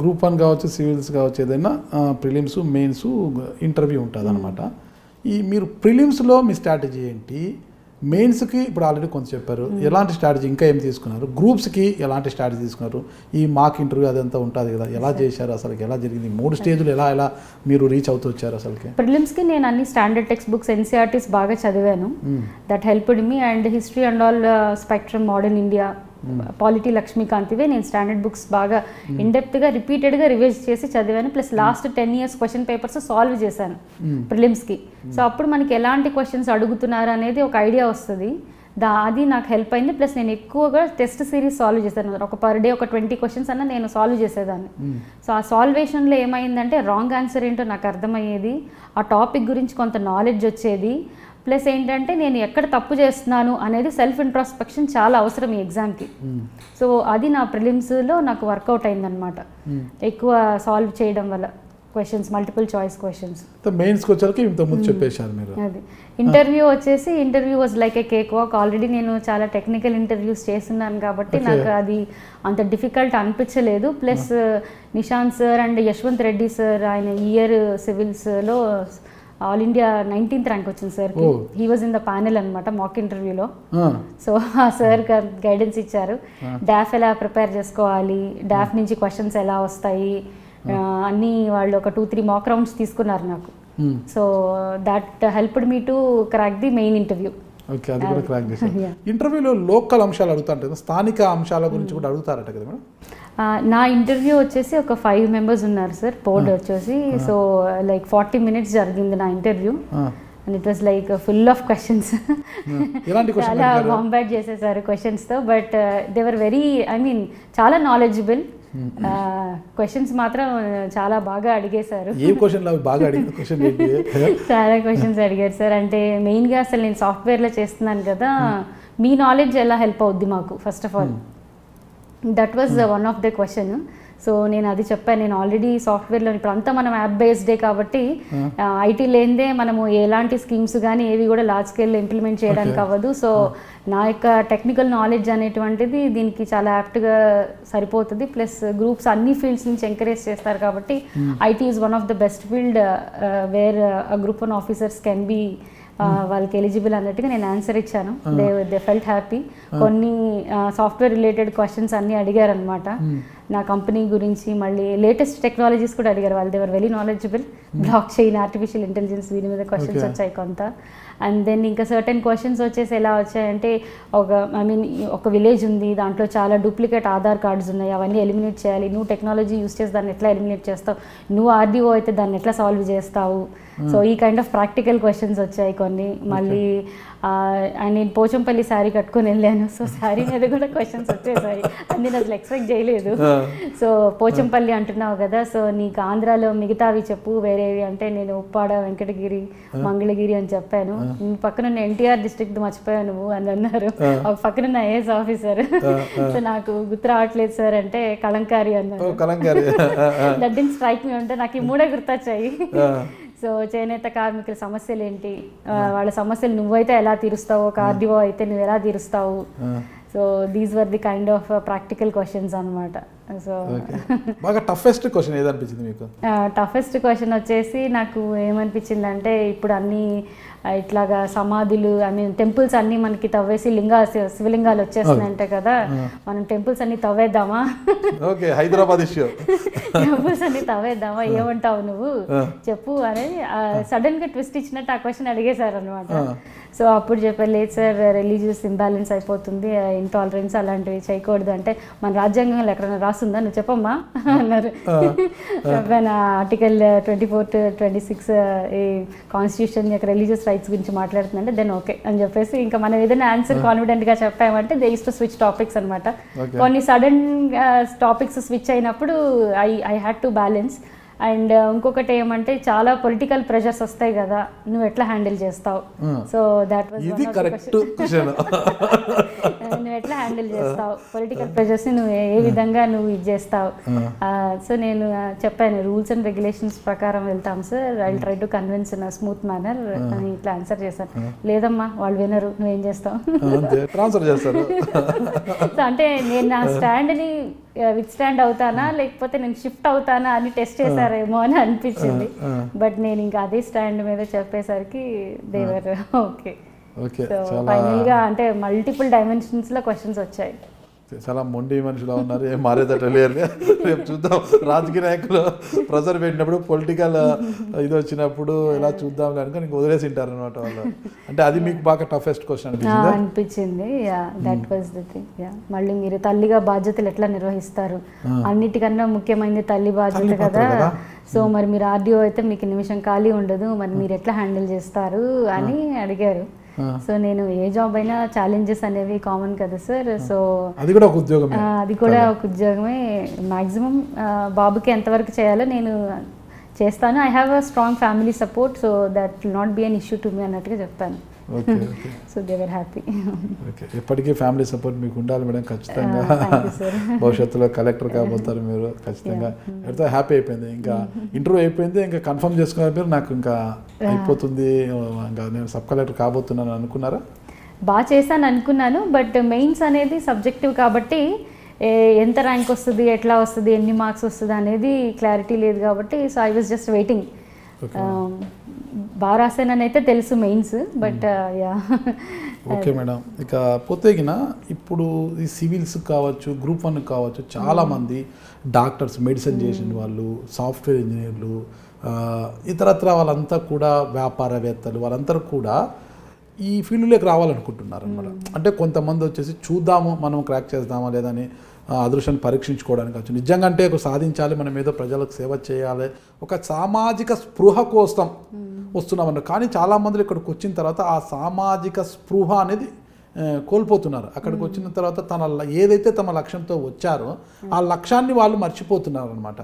Group one కావచ్చు civils కావచ్చు ఏదైనా ప్రిలిమ్స్ మెయిన్స్ ఇంటర్వ్యూ ఉంటుంది అనమాట ఈ మీరు ప్రిలిమ్స్లో మీ స్ట్రాటజీ ఏంటి మెయిన్స్కి ఇప్పుడు ఆల్రెడీ కొంత చెప్పారు ఎలాంటి స్ట్రాటజీ ఇంకా ఏం తీసుకున్నారు గ్రూప్స్కి ఎలాంటి స్ట్రాటజీ తీసుకున్నారు ఈ మాక్ ఇంటర్వ్యూ అదంతా ఉంటుంది కదా ఎలా చేశారు అసలు ఎలా జరిగింది మూడు స్టేజ్లు ఎలా ఎలా మీరు రీచ్ అవుతూ వచ్చారు అసలుకి ప్రిలిమ్స్కి నేను అన్ని స్టాండర్డ్ టెక్స్ట్ బుక్స్ ఎన్సీఆర్టీస్ బాగా చదివాను that helped me and history and all spectrum modern India polity లక్ష్మీకాంతివే నేను స్టాండర్డ్ బుక్స్ బాగా ఇన్డెప్త్గా రిపీటెడ్గా రివైజ్ చేసి చదివాను plus last ten years question papers solve చేశాను ప్రిలిమ్స్కి సో అప్పుడు మనకి ఎలాంటి క్వశ్చన్స్ అడుగుతున్నారు అనేది ఒక ఐడియా వస్తుంది దా అది నాకు హెల్ప్ అయింది ప్లస్ నేను ఎక్కువగా టెస్ట్ సిరీస్ సాల్వ్ చేశాను ఒక పర్ డే ఒక ట్వంటీ క్వశ్చన్స్ అన్న నేను సాల్వ్ చేసేదాన్ని సో ఆ సాల్వేషన్లో ఏమైందంటే రాంగ్ ఆన్సర్ ఏంటో నాకు అర్థమయ్యేది ఆ టాపిక్ గురించి కొంత నాలెడ్జ్ వచ్చేది ప్లస్ ఏంటంటే నేను ఎక్కడ తప్పు చేస్తున్నాను అనేది సెల్ఫ్ ఇంట్రాస్పెక్షన్ చాలా అవసరం ఈ ఎగ్జామ్కి సో అది నా ప్రిలిమ్స్లో నాకు వర్కౌట్ అయిందనమాట ఎక్కువ సాల్వ్ చేయడం వల్ల క్వశ్చన్స్ మల్టిపుల్ చాయిస్ క్వశ్చన్స్ మెయిన్స్కి వచ్చరికి ఇంత ముందు చెప్పేశారు మీరు అది ఇంటర్వ్యూ వచ్చేసి interview was like a cake walk already నేను చాలా టెక్నికల్ ఇంటర్వ్యూస్ చేస్తున్నాను కాబట్టి Okay. నాకు అది అంత డిఫికల్ట్ అనిపించలేదు plus Nishant sir and Yashwant Reddy sir ఆయన ఇయర్ సివిల్స్లో ఆల్ ఇండియా నైన్టీన్త్ ర్యాంక్ వచ్చింది sir Oh. He was in the panel అనమాట మాక్ ఇంటర్వ్యూలో ఆ, సో ఆ సార్ గైడెన్స్ ఇచ్చారు డాఫ్ ఎలా ప్రిపేర్ చేసుకోవాలి డాఫ్ నుంచి క్వశ్చన్స్ ఎలా వస్తాయి ఆ, అన్నీ వాళ్ళు ఒక టూ త్రీ మాక్ రౌండ్స్ తీసుకున్నారు నాకు um, so that helped me to crack the main interview okay అది కూడా క్రాక్ చేశారు Yeah. ఇంటర్వ్యూలో లోకల్ అంశాలు అడుగుతారు కదా స్థానిక అంశాల గురించి కూడా అడుగుతారట కదా మేడం నా ఇంటర్వ్యూ వచ్చేసి ఒక ఫైవ్ మెంబర్స్ ఉన్నారు సార్ బోర్డ్ వచ్చేసి సో లైక్ ఫార్టీ మినిట్స్ జరిగింది నా interview ah, and it was like full of questions ఎలాంటి క్వశ్చన్ చాలా బాంబాట్ చేసేసారు క్వశ్చన్స్తో but they were very I mean చాలా నాలెడ్జబుల్ క్వశ్చన్స్ మాత్రం చాలా బాగా అడిగేశారు ఏ క్వశ్చన్ అవి బాగా అడిగిన క్వశ్చన్ ఏంటి చాలా క్వశ్చన్స్ అడిగారు సార్ అంటే మెయిన్గా అసలు నేను సాఫ్ట్వేర్లో చేస్తున్నాను కదా మీ నాలెడ్జ్ ఎలా హెల్ప్ అవుద్ది మాకు first of all that was one of the question so నేను అది చెప్పాను నేను ఆల్రెడీ సాఫ్ట్వేర్లో ఇప్పుడు అంతా మనం యాప్ బేస్డే కాబట్టి ఐటీ లేనిదే మనము ఎలాంటి స్కీమ్స్ కానీ ఏవి కూడా లార్జ్ స్కేల్లో ఇంప్లిమెంట్ చేయడానికి Okay. అవ్వదు సో నా యొక్క టెక్నికల్ నాలెడ్జ్ అనేటువంటిది దీనికి చాలా యాప్ట్గా సరిపోతుంది ప్లస్ గ్రూప్స్ అన్ని ఫీల్డ్స్ నుంచి ఎంకరేజ్ చేస్తారు కాబట్టి IT is one of the best field where group one officers can be వాళ్ళకి ఎలిజిబుల్ అన్నట్టుగా నేను ఆన్సర్ ఇచ్చాను దే దే ఫెల్ట్ హ్యాపీ కొన్ని సాఫ్ట్వేర్ రిలేటెడ్ క్వశ్చన్స్ అన్నీ అడిగారు అనమాట నా కంపెనీ గురించి మళ్ళీ లేటెస్ట్ టెక్నాలజీస్ కూడా అడిగారు వాళ్ళు they were very knowledgeable blockchain artificial intelligence దీని మీద క్వశ్చన్స్ Okay. వచ్చాయి కొంత అండ్ దెన్ ఇంకా సర్టెన్ క్వశ్చన్స్ వచ్చేసి ఎలా వచ్చాయంటే ఒక ఐ మీన్ ఒక విలేజ్ ఉంది దాంట్లో చాలా డూప్లికేట్ ఆధార్ కార్డ్స్ ఉన్నాయి అవన్నీ ఎలిమినేట్ చేయాలి నువ్వు టెక్నాలజీ యూస్ చేసి దాన్ని ఎట్లా ఎలిమినేట్ చేస్తావు నువ్వు ఆర్డీఓ అయితే దాన్ని ఎట్లా సాల్వ్ చేస్తావు సో ఈ కైండ్ ఆఫ్ ప్రాక్టికల్ క్వశ్చన్స్ వచ్చాయి కొన్ని మళ్ళీ ఆ, and నేను పోచంపల్లి శారీ కట్టుకొని వెళ్ళాను సో శారీ మీద కూడా క్వశ్చన్స్ వచ్చేసాయి అది నేను అసలు ఎక్స్పెక్ట్ చేయలేదు సో పోచంపల్లి అంటున్నావు కదా సో నీకు ఆంధ్రాలో మిగతావి చెప్పు వేరేవి అంటే నేను ఉప్పాడ వెంకటగిరి మంగళగిరి అని చెప్పాను నీ పక్కన ఎన్టీఆర్ డిస్ట్రిక్ట్ మర్చిపోయావు నువ్వు అని అన్నారు ఒక పక్కన ఐఏఎస్ ఆఫీసర్ సో నాకు గుర్తు రావట్లేదు సార్ అంటే కలంకారి ఓ అన్నారు Kalamkari that didn't strike me అంటే నాకు ఈ మూడే గుర్తొచ్చాయి సో చేనేత కార్మికుల సమస్యలు ఏంటి ఆ, వాళ్ళ సమస్యలు నువ్వైతే ఎలా తీరుస్తావు ఒక ఆర్డీఓ అయితే నువ్వు ఎలా తీరుస్తావు so these were the kind of practical questions అనమాట సో ఓకే బాగా టఫెస్ట్ క్వశ్చన్ ఏదనిపించింది మీకు టఫెస్ట్ క్వశ్చన్ వచ్చేసి నాకు ఏమనిపించింది అంటే ఇప్పుడు అన్ని ఆ, ఇట్లాగా సమాధులు ఐ మీన్ టెంపుల్స్ అన్ని మనకి తవ్వేసి లింగా శివలింగాలు వచ్చేస్తున్నాయంటే కదా మనం టెంపుల్స్ అన్ని తవ్వేద్దామా ఓకే హైదరాబాద్ ఇష్యూ టెంపుల్స్ అన్ని తవ్వేద్దామా ఏమంటావు నువ్వు చెప్పు అని సడన్ గా ట్విస్ట్ ఇచ్చినట్టు ఆ క్వశ్చన్ అడిగేశారు అనమాట సో అప్పుడు చెప్పారు లేదు సార్ రిలీజియస్ ఇంబ్యాలెన్స్ అయిపోతుంది ఇంటాలరెన్స్ అలాంటివి చేయకూడదు అంటే మన రాజ్యాంగంలో ఎక్కడైనా రాస్తుందా నువ్వు చెప్పమ్మా అన్నారు చెప్పాను article twenty four twenty six ఈ కాన్స్టిట్యూషన్ యొక్క రిలీజియస్ రైట్స్ గురించి మాట్లాడుతుందంటే దెన్ ఓకే అని చెప్పేసి ఇంకా మనం ఏదైనా ఆన్సర్ కాన్ఫిడెంట్ గా చెప్పామంటే they is to switch topics అనమాట Okay. కొన్ని సడన్ టాపిక్స్ స్విచ్ అయినప్పుడు I I had to balance and ఇంకొకటి ఏమంటే చాలా పొలిటికల్ ప్రెషర్స్ వస్తాయి కదా నువ్వు ఎట్లా హ్యాండిల్ చేస్తావు Hmm. సో దాట్ వాజ్ ఇది కరెక్ట్ క్వశ్చన్ నువ్వు ఎట్లా హ్యాండిల్ చేస్తావు పొలిటికల్ ప్రెషర్స్ ని నువ్వు ఏ ఏ విధంగా నువ్వు ఇది చేస్తావు సో నేను ఆ, చెప్పాను రూల్స్ అండ్ రెగ్యులేషన్స్ ప్రకారం వెళ్తాం sir I try to convince in smooth manner అని ఇట్లా ఆన్సర్ చేశాను లేదమ్మా వాళ్ళు వినరు నువ్వేం చేస్తావు అంతే ట్రాన్స్ఫర్ చేస్తారు సో అంటే నేను నా స్టాండ్ని విత్ స్టాండ్ అవుతానా లేకపోతే నేను షిఫ్ట్ అవుతానా అని టెస్ట్ చేశారేమో అని అనిపించింది ఆ, బట్ నేను ఇంకా అదే స్టాండ్ మీద చెప్పేసరికి దేవర్ ఓకే ఓకే సో చాలా ఫైనల్ గా అంటే మల్టిపుల్ డైమెన్షన్స్ లో క్వశ్చన్స్ వచ్చాయి చాలా మొండి మనుషులా ఉన్నారు ఏం మారేదట లేరు రేపు చూద్దాం రాజకీయ నాయకులు ప్రెజర్ పెట్టినప్పుడు పొలిటికల్ ఇది వచ్చినప్పుడు ఇలా చూద్దాం అనుకుని ఇంక వదిలేసి ఉంటారు అనమాట వాళ్ళు అంటే అది మీకు బాగా టఫెస్ట్ క్వశ్చన్ ఆ, అనిపించిందా అనిపించింది yeah that was the thing yeah మళ్ళీ మీరు తల్లిగా బాధ్యతలు ఎట్లా నిర్వహిస్తారు అన్నిటికన్నా ముఖ్యమైనది తల్లి బాధ్యత తల్లి పాత్ర కదా కదా. సో మరి మీరు ఆర్డీఓ అయితే మీకు నిమిషం ఖాళీ ఉండదు మరి మీరు ఎట్లా హ్యాండిల్ చేస్తారు అని అడిగారు ఆ. సో నేను ఏ జాబ్ అయినా ఛాలెంజెస్ అనేవి కామన్ కదా సార్ సో అది కూడా ఒక ఉద్యోగమే ఆ, అది కూడా ఒక ఉద్యోగమే మ్యాక్సిమం బాబుకి ఎంతవరకు చేయాలో నేను చేస్తాను I have a strong family support so that will not be an issue to me అన్నట్టుగా చెప్పాను okay okay so they were happy okay ఎప్పటికీ ఫ్యామిలీ సపోర్ట్ మీకు ఉండాలి మేడం ఖచ్చితంగా Ah, thank you, sir. భవిష్యత్తులో కలెక్టర్ కాబోతారు మీరు ఖచ్చితంగా అయితే హ్యాపీ అయిపోయింది ఇంకా ఇంటర్వ్యూ అయిపోయింది ఇంకా కన్ఫర్మ్ చేసుకున్నారు మీరు నాకు ఇంకా అయిపోతుంది ఇంకా నేను సబ్ కలెక్టర్ కాబోతున్నాను అనుకున్నారా బాగా చేశాను అనుకున్నాను బట్ మెయిన్స్ అనేది సబ్జెక్టివ్ కాబట్టి ఏ- ఎంత ర్యాంక్ వస్తుంది ఎట్లా వస్తుంది ఎన్ని మార్క్స్ వస్తుంది అనేది క్లారిటీ లేదు కాబట్టి so I was just waiting Okay. బాగా రాసానని అయితే తెలుసు mains but yeah okay madam ఇక పోతేగిన ఇప్పుడు ఈ సివిల్స్ కావచ్చు గ్రూప్ వన్ కావచ్చు చాలా మంది డాక్టర్స్ మెడిసిన్ చేసిన వాళ్ళు సాఫ్ట్వేర్ ఇంజనీర్లు ఆ, ఇతరత్ర వాళ్ళంతా కూడా వ్యాపారవేత్తలు వాళ్ళందరూ కూడా ఈ ఫీల్డ్లోకి రావాలనుకుంటున్నారు అనమాట అంటే కొంతమంది వచ్చేసి చూద్దాము మనం క్రాక్ చేద్దామా లేదని ఆ, అదృష్టాన్ని పరీక్షించుకోవడానికి వచ్చు నిజంగా అంటే ఒక సాధించాలి మనం ఏదో ప్రజలకు సేవ చేయాలి ఒక సామాజిక స్పృహ కోసం వస్తున్నామన్నారు కానీ చాలా మంది ఇక్కడికి వచ్చిన తర్వాత ఆ సామాజిక స్పృహ అనేది ఆ, కోల్పోతున్నారు అక్కడికి వచ్చిన తర్వాత తన ల- ఏదైతే తమ లక్ష్యంతో వచ్చారో ఆ లక్ష్యాన్ని వాళ్ళు మర్చిపోతున్నారు అనమాట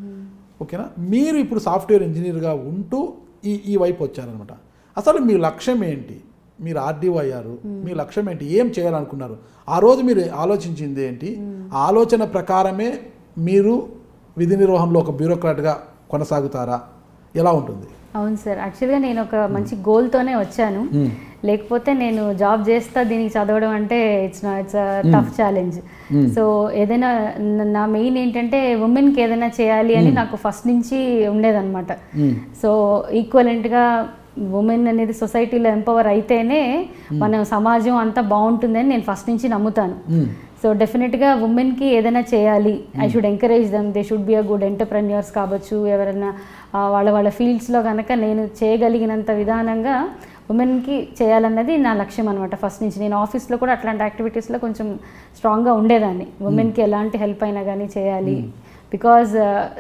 ఓకేనా మీరు ఇప్పుడు సాఫ్ట్వేర్ ఇంజనీర్గా ఉంటూ ఈ ఈ వైపు వచ్చారనమాట అసలు మీ లక్ష్యం ఏంటి మీరు ఆర్డీఓ అయ్యారు మీ లక్ష్యం ఏంటి ఏం చేయాలనుకున్నారు ఆ రోజు మీరు ఆలోచించింది ఏంటి ఆ ఆలోచన ప్రకారమే మీరు విధి నిర్వహణలో ఒక బ్యూరోక్రాట్గా కొనసాగుతారా ఎలా ఉంటుంది అవును సార్ యాక్చువల్గా నేను ఒక మంచి గోల్తోనే వచ్చాను మ్మ్. లేకపోతే నేను జాబ్ చేస్తా దీనికి చదవడం అంటే it's it's tough challenge so ఏదైనా న- నా మెయిన్ ఏంటంటే ఉమెన్కి ఏదైనా చేయాలి అని నాకు ఫస్ట్ నుంచి ఉండేదన్నమాట మ్మ్. సో ఈక్వలెంట్గా ఉమెన్ అనేది సొసైటీలో ఎంపవర్ అయితేనే మన సమాజం అంతా బాగుంటుందని నేను ఫస్ట్ నుంచి నమ్ముతాను మ్మ్. సో డెఫినెట్గా ఉమెన్కి ఏదైనా చేయాలి I should encourage them they should be a good entrepreneurs కావచ్చు ఎవరైనా ఆ, వాళ్ళ వాళ్ళ ఫీల్డ్స్లో కనుక నేను చేయగలిగినంత విధానంగా ఉమెన్కి చేయాలన్నది నా లక్ష్యం అనమాట ఫస్ట్ నుంచి నేను ఆఫీస్లో కూడా అట్లాంటి యాక్టివిటీస్లో కొంచెం స్ట్రాంగ్గా ఉండేదాన్ని ఉమెన్కి ఎలాంటి హెల్ప్ అయినా కానీ చేయాలి because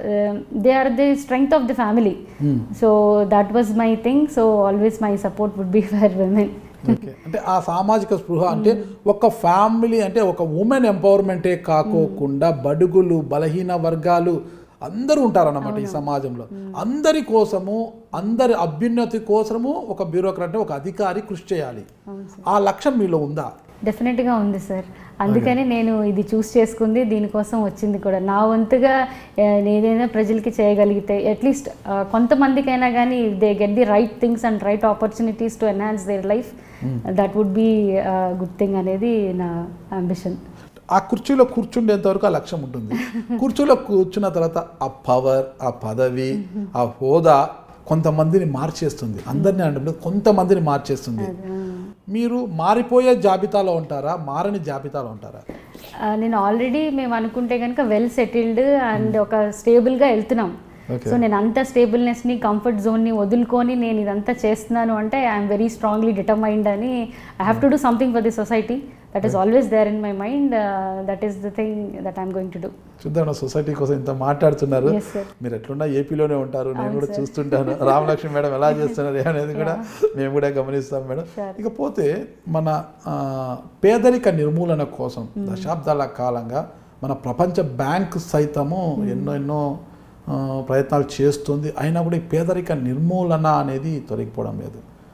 they are the strength of the family hmm. So that was my thing so always my support would be for women okay అంటే ఆ సామాజిక స్పృహ అంటే ఒక ఫ్యామిలీ అంటే ఒక ఉమెన్ ఎంపవర్మెంటే కాకోకుండా బడుగులు బలహీన వర్గాలు అందరూ ఉంటారన్నమాట ఈ సమాజంలో అందరి కోసము అందరి అభ్యున్నతి కోసము ఒక బ్యూరోక్రాట్ ఒక అధికారి కృషి చేయాలి ఆ లక్ష్యం మీలో ఉందా డెఫినెట్గా ఉంది సార్ అందుకని నేను ఇది చూస్ చేసుకుంది దీనికోసం వచ్చింది కూడా నా వంతుగా ఆ, నేనైనా ప్రజలకి చేయగలిగితే అట్లీస్ట్ కొంతమందికైనా కానీ they get the right things and right opportunities to enhance their life that would be good thing అనేది నా అంబిషన్ ఆ కుర్చీలో కూర్చుండేంత వరకు ఆ లక్ష్యం ఉంటుంది కుర్చీలో కూర్చున్న తర్వాత ఆ పవర్ ఆ పదవి ఆ హోదా కొంతమందిని మార్చేస్తుంది అందరినీ అంటే కొంతమందిని మార్చేస్తుంది మీరు మారిపోయే జాబితాలో ఉంటారా మారని జాబితాలో ఉంటారా ఆ, నేను ఆల్రెడీ మేము అనుకుంటే కనుక వెల్ సెటిల్డ్ అండ్ ఒక స్టేబుల్గా వెళ్తున్నాం Okay. సో నేను అంత స్టేబుల్నెస్ని కంఫర్ట్ జోన్ని వదులుకొని నేను ఇదంతా చేస్తున్నాను అంటే ఐఎమ్ వెరీ స్ట్రాంగ్లీ డిటర్మైండ్ అని I have to do something for the society that is always there in my mind that is the thing that I'm going to do చూద్దాం society కోసం ఇంత మాట్లాడుతున్నారు Yes, sir. మీరు ఎట్లున్నా ఏపీలోనే ఉంటారు నేను అవును, కూడా sir. చూస్తుంటాను రామలక్ష్మి మేడం ఎలా చేస్తున్నారు అనేది కూడా మేము కూడా గమనిస్తాం మేడం Sure. ఇకపోతే మన ఆ, పేదరిక నిర్మూలన కోసం దశాబ్దాల కాలంగా మన ప్రపంచ బ్యాంక్ సైతము ఎన్నో ఎన్నో ఆ, ప్రయత్నాలు చేస్తుంది అయినా కూడా ఈ పేదరిక నిర్మూలన అనేది తొలగిపోవడం లేదు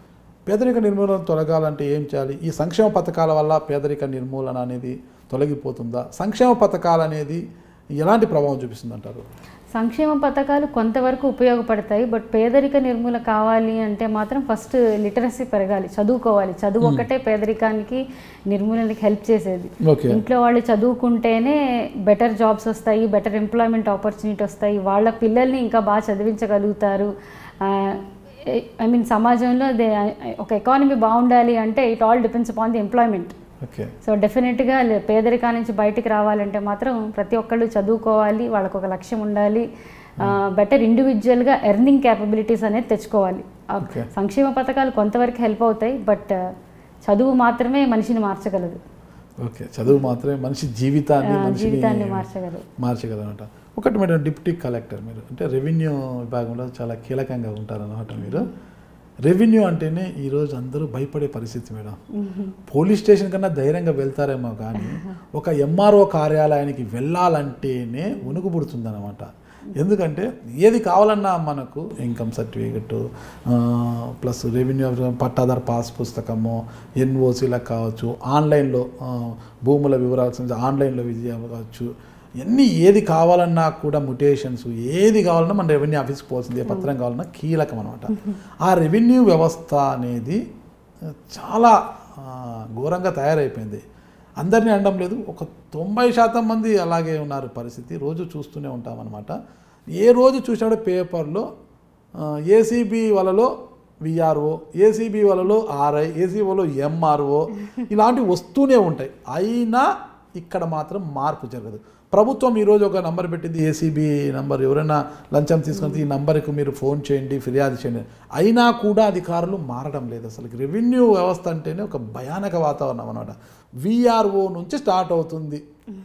పేదరిక నిర్మూలన తొలగాలంటే ఏం చేయాలి ఈ సంక్షేమ పథకాల వల్ల పేదరిక నిర్మూలన అనేది తొలగిపోతుందా సంక్షేమ పథకాలు అనేది ఎలాంటి ప్రభావం చూపిస్తుంది అంటారు సంక్షేమ పథకాలు కొంతవరకు ఉపయోగపడతాయి బట్ పేదరిక నిర్మూలన కావాలి అంటే మాత్రం ఫస్ట్ లిటరసీ పెరగాలి చదువుకోవాలి చదువు ఒకటే పేదరికానికి నిర్మూలనకి హెల్ప్ చేసేది ఓకే ఇంట్లో వాళ్ళు చదువుకుంటేనే బెటర్ జాబ్స్ వస్తాయి బెటర్ ఎంప్లాయ్మెంట్ ఆపర్చునిటీ వస్తాయి వాళ్ళ పిల్లల్ని ఇంకా బాగా చదివించగలుగుతారు ఐ మీన్ సమాజంలో దే ఒక ఎకానమీ బాగుండాలి అంటే it all depends upon the employment okay so డెఫినెట్గా పేదరికా నుంచి బయటికి రావాలంటే మాత్రం ప్రతి ఒక్కళ్ళు చదువుకోవాలి వాళ్ళకు ఒక లక్ష్యం ఉండాలి బెటర్ ఇండివిజువల్గా ఎర్నింగ్ క్యాపబిలిటీస్ అనేది తెచ్చుకోవాలి ఆ Okay. సంక్షేమ పథకాలు కొంతవరకు హెల్ప్ అవుతాయి బట్ చదువు మాత్రమే మనిషిని మార్చగలదు ఓకే చదువు మాత్రమే మనిషి జీవితాన్ని ఆ, మనిషిని జీవితాన్ని మార్చగలదు మార్చగలనమాట ఒకటి మేడం డిప్యూటీ కలెక్టర్ మీరు అంటే రెవెన్యూ విభాగంలో చాలా కీలకంగా ఉంటారన్నమాట మీరు రెవెన్యూ అంటేనే ఈరోజు అందరూ భయపడే పరిస్థితి మేడం పోలీస్ స్టేషన్ కన్నా ధైర్యంగా వెళ్తారేమో కానీ ఒక ఎంఆర్ఓ కార్యాలయానికి వెళ్ళాలంటేనే వణుకు పుడుతుందన్నమాట ఎందుకంటే ఏది కావాలన్నా మనకు ఇన్కమ్ సర్టిఫికెట్ ప్లస్ రెవెన్యూ పట్టాదార్ పాస్ పుస్తకము ఎన్ఓసీలకు కావచ్చు ఆన్లైన్లో ఆ, భూముల వివరాలు సంబంధించి ఆన్లైన్లో విజయ కావచ్చు ఎన్ని ఏది కావాలన్నా కూడా ముటేషన్స్ ఏది కావాలన్నా మన రెవెన్యూ ఆఫీస్కి పోవాల్సింది ఏ పత్రం కావాలన్నా కీలకం అనమాట ఆ రెవెన్యూ వ్యవస్థ అనేది చాలా ఆ, ఘోరంగా తయారైపోయింది అందరినీ అనడం లేదు ఒక తొంభై శాతం మంది అలాగే ఉన్నారు పరిస్థితి రోజు చూస్తూనే ఉంటామన్నమాట ఏ రోజు చూసినా కూడా పేపర్లో ఏసీబీ వలలో విఆర్ఓ ఏసీబీ వలలో ఆర్ఐ ఏసీబీ వలలో ఎంఆర్ఓ ఇలాంటివి వస్తూనే ఉంటాయి అయినా ఇక్కడ మాత్రం మార్పు జరగదు ప్రభుత్వం ఈరోజు ఒక నంబర్ పెట్టింది ఏసీబీ నంబర్ ఎవరైనా లంచం తీసుకుని ఈ నంబర్కి మీరు ఫోన్ చేయండి ఫిర్యాదు చేయండి అయినా కూడా అధికారులు మారడం లేదు అసలు రెవెన్యూ వ్యవస్థ అంటేనే ఒక భయానక వాతావరణం అనమాట విఆర్ఓ నుంచి స్టార్ట్ అవుతుంది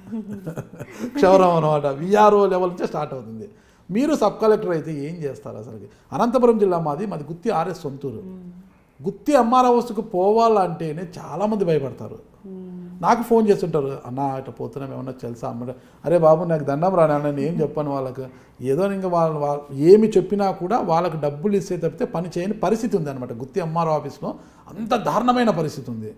క్షౌరం అనమాట విఆర్ఓ లెవెల్ నుంచే స్టార్ట్ అవుతుంది మీరు సబ్ కలెక్టర్ అయితే ఏం చేస్తారు అసలు అనంతపురం జిల్లా మాది మాది గుత్తి ఆర్ఎస్ సొంతూరు గుత్తి అమ్మారవస్థకు పోవాలంటేనే చాలామంది భయపడతారు నాకు ఫోన్ చేస్తుంటారు అన్న ఇట్లా పోతున్నాం ఏమన్నా తెలుసా అమ్మ అరే బాబు నాకు దండం రాని అన్న నేను ఏం చెప్పాను వాళ్ళకి ఏదో ఇంకా వాళ్ళ వాళ్ళ ఏమి చెప్పినా కూడా వాళ్ళకి డబ్బులు ఇస్తే తప్పితే పని చేయని పరిస్థితి ఉంది అనమాట గుత్తి ఎంఆర్ఓ ఆఫీస్లో అంత దారుణమైన పరిస్థితి ఉంది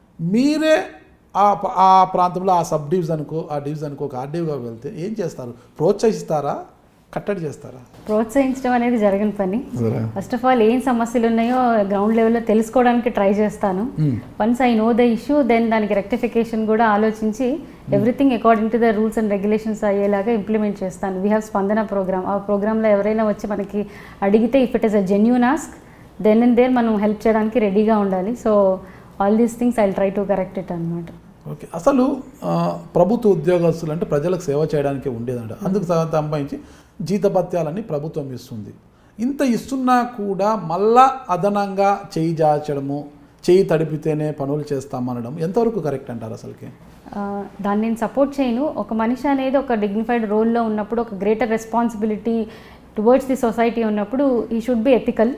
మీరే ఆ ప- ఆ ప్రాంతంలో ఆ సబ్ డివిజన్కో ఆ డివిజన్కో ఒక ఆర్డీవ్గా వెళ్తే ఏం చేస్తారు ప్రోత్సహిస్తారా కట్టడి చేస్తారా ప్రోత్సహించడం అనేది జరగని పని ఫస్ట్ ఆఫ్ ఆల్ ఏం సమస్యలు ఉన్నాయో గ్రౌండ్ లెవెల్లో తెలుసుకోవడానికి ట్రై చేస్తాను once I know the issue then దానికి రెక్టిఫికేషన్ కూడా ఆలోచించి everything according to the rules and regulations అయ్యేలాగా ఇంప్లిమెంట్ చేస్తాను వీ హ్యావ్ స్పందన ప్రోగ్రామ్ ఆ ప్రోగ్రాంలో ఎవరైనా వచ్చి మనకి అడిగితే if it is a genuine ask then and there మనం హెల్ప్ చేయడానికి రెడీగా ఉండాలి so all these things I try to correct it అనమాట ఓకే అసలు ఆ, ప్రభుత్వ ఉద్యోగస్తులు అంటే ప్రజలకు సేవ చేయడానికి ఉండేదంట అందుకు స- సంబంధించి జీతభత్యాలని ప్రభుత్వం ఇస్తుంది ఇంత ఇస్తున్నా కూడా మళ్ళా అదనంగా చేయి జాచడము చేయి తడిపితేనే పనులు చేస్తామనడం ఎంతవరకు కరెక్ట్ అంటారు అసలుకి ఆ, దాన్ని నేను సపోర్ట్ చేయను ఒక మనిషి అనేది ఒక డిగ్నిఫైడ్ రోల్లో ఉన్నప్పుడు ఒక greater responsibility towards the society ఉన్నప్పుడు ఈ షుడ్ బి ఎథికల్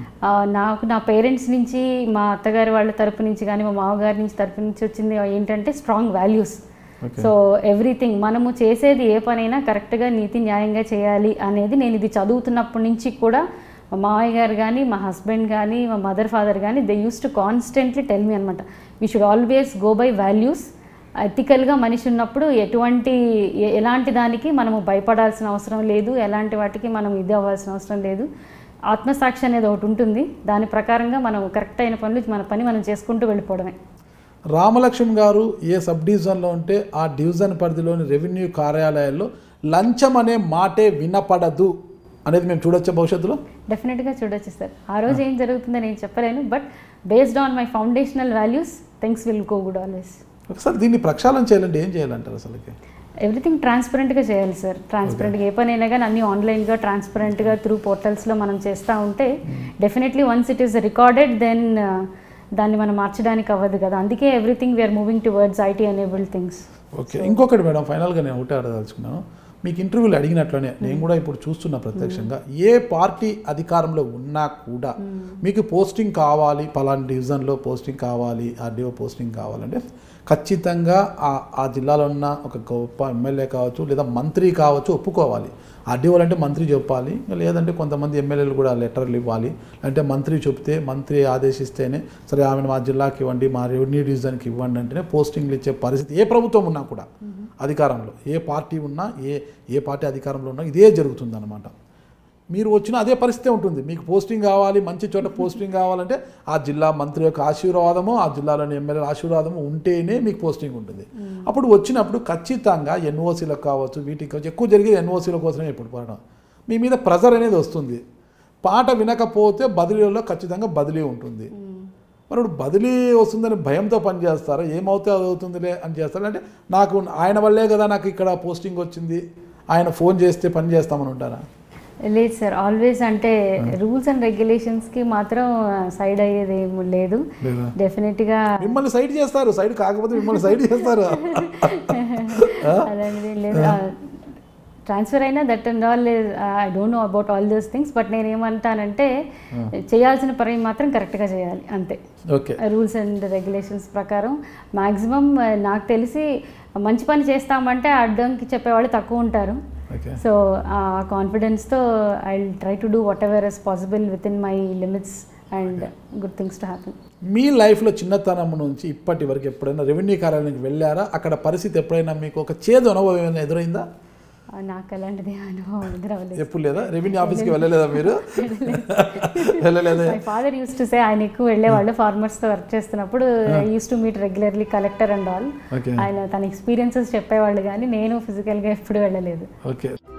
నాకు నా పేరెంట్స్ నుంచి మా అత్తగారి వాళ్ళ తరపు నుంచి కానీ మా మామగారి నుంచి తరపు నుంచి వచ్చింది ఏంటంటే strong values okay so everything మనము చేసేది ఏ పనైనా కరెక్ట్గా నీతి న్యాయంగా చేయాలి అనేది నేను ఇది చదువుతున్నప్పటి నుంచి కూడా మా మామయ్య గారు కానీ మా హస్బెండ్ కానీ మా మదర్ ఫాదర్ కానీ they use to constantly tell me అనమాట we should always go by values ఎథికల్గా మనిషి ఉన్నప్పుడు ఎటువంటి ఎ- ఎలాంటి దానికి మనము భయపడాల్సిన అవసరం లేదు ఎలాంటి వాటికి మనం ఇది అవ్వాల్సిన అవసరం లేదు ఆత్మసాక్షి అనేది ఒకటి ఉంటుంది దాని ప్రకారంగా మనం కరెక్ట్ అయిన పనులు మన పని మనం చేసుకుంటూ వెళ్ళిపోవడమే రామలక్ష్మి గారు ఏ సబ్ డివిజన్లో ఉంటే ఆ డివిజన్ పరిధిలోని రెవెన్యూ కార్యాలయాల్లో లంచం అనే మాటే వినపడదు అనేది మేము చూడొచ్చా భవిష్యత్తులో డెఫినెట్గా చూడొచ్చు సార్ ఆ రోజు ఏం జరుగుతుందో నేను చెప్పలేను but based on my foundational values things will go good always ఒకసారి దీన్ని ప్రక్షాళన చేయాలంటే ఏం చేయాలంటారు అసలుకి ఎవ్రీథింగ్ ట్రాన్స్పరెంట్గా చేయాలి సార్ ట్రాన్స్పరెంట్గా ఏ పనైనా కానీ అన్ని ఆన్లైన్గా ట్రాన్స్పరెంట్గా త్రూ పోర్టల్స్లో మనం చేస్తూ ఉంటే definitely once it is recorded then దాన్ని మనం మార్చడానికి అవ్వదు కదా అందుకే everything we are moving towards IT enabled things okay ఇంకొకటి మేడం ఫైనల్గా నేను ఒకటే అడగదలుచుకున్నాను మీకు ఇంటర్వ్యూలు అడిగినట్లనే నేను కూడా ఇప్పుడు చూస్తున్నా ప్రత్యక్షంగా ఏ పార్టీ అధికారంలో ఉన్నా కూడా మీకు పోస్టింగ్ కావాలి పలానా డివిజన్లో పోస్టింగ్ కావాలి ఆర్డీఓ పోస్టింగ్ కావాలంటే ఖచ్చితంగా ఆ ఆ జిల్లాలో ఉన్న ఒక గొప్ప ఎమ్మెల్యే కావచ్చు లేదా మంత్రి కావచ్చు ఒప్పుకోవాలి అడ్డు అంటే మంత్రి చెప్పాలి లేదంటే కొంతమంది ఎమ్మెల్యేలు కూడా లెటర్లు ఇవ్వాలి అంటే మంత్రి చెప్తే మంత్రి ఆదేశిస్తేనే సరే ఆమెను మా జిల్లాకి ఇవ్వండి మా రెవెన్యూ డివిజన్కి ఇవ్వండి అంటేనే పోస్టింగ్లు ఇచ్చే పరిస్థితి ఏ ప్రభుత్వం ఉన్నా కూడా అధికారంలో ఏ పార్టీ ఉన్నా ఏ ఏ పార్టీ అధికారంలో ఉన్నా ఇదే జరుగుతుందన్నమాట మీరు వచ్చిన అదే పరిస్థితి ఉంటుంది మీకు పోస్టింగ్ కావాలి మంచి చోట పోస్టింగ్ కావాలంటే ఆ జిల్లా మంత్రి యొక్క ఆశీర్వాదము ఆ జిల్లాలోని ఎమ్మెల్యేల ఆశీర్వాదము ఉంటేనే మీకు పోస్టింగ్ ఉంటుంది అప్పుడు వచ్చినప్పుడు ఖచ్చితంగా ఎన్ఓసీలకు కావచ్చు వీటికి కావచ్చు ఎక్కువ జరిగేది ఎన్ఓసీల కోసమే ఇప్పుడు పడడం మీ మీద ప్రెజర్ అనేది వస్తుంది పాట వినకపోతే బదిలీలో ఖచ్చితంగా బదిలీ ఉంటుంది మరి ఇప్పుడు బదిలీ వస్తుందని భయంతో పనిచేస్తారా ఏమవుతే అది అవుతుందిలే అని చేస్తారు అంటే నాకు ఆయన వల్లే కదా నాకు ఇక్కడ పోస్టింగ్ వచ్చింది ఆయన ఫోన్ చేస్తే పని చేస్తామని ఉంటారా లేదు సార్ ఆల్వేస్ అంటే రూల్స్ అండ్ రెగ్యులేషన్స్కి మాత్రం సైడ్ అయ్యేది ఏమి లేదు లేదా డెఫినెట్గా మిమ్మల్ని సైడ్ చేస్తారు సైడ్ కాకపోతే మిమ్మల్ని సైడ్ చేస్తారు అలాంటిది లేదు ట్రాన్స్ఫర్ అయినా that and all I don't know about all those things but నేను ఏమంటానంటే చేయాల్సిన పని మాత్రం కరెక్ట్గా చేయాలి అంతే ఓకే రూల్స్ అండ్ రెగ్యులేషన్స్ ప్రకారం మ్యాక్సిమం నాకు తెలిసి మంచి పని చేస్తామంటే అడ్డంకి చెప్పేవాళ్ళు తక్కువ ఉంటారు ఓకే సో ఆ కాన్ఫిడెన్స్తో I try to do whatever is possible within my limits and good things to happen me లైఫ్లో చిన్నతనం నుంచి ఇప్పటి వరకు ఎప్పుడైనా రెవెన్యూ కార్యాలయానికి వెళ్ళారా అక్కడ పరిస్థితి ఎప్పుడైనా మీకు ఒక చేదు అనుభవం ఏమైనా ఎదురైందా నాకు అలాంటిది అనుభవం ఎదురవ్వలేదు ఎప్పుడు లేదా రెవెన్యూ ఆఫీస్కి వెళ్ళలేదా మీరు వెళ్ళలేదా my father use to say ఆయన ఎక్కువ వెళ్ళేవాళ్ళు ఫార్మర్స్తో వర్క్ చేస్తున్నప్పుడు use to meet regularly collector and all okay ఆయన తన ఎక్స్పీరియన్సెస్ చెప్పేవాళ్ళు కానీ నేను ఫిజికల్గా ఎప్పుడు వెళ్ళలేదు ఓకే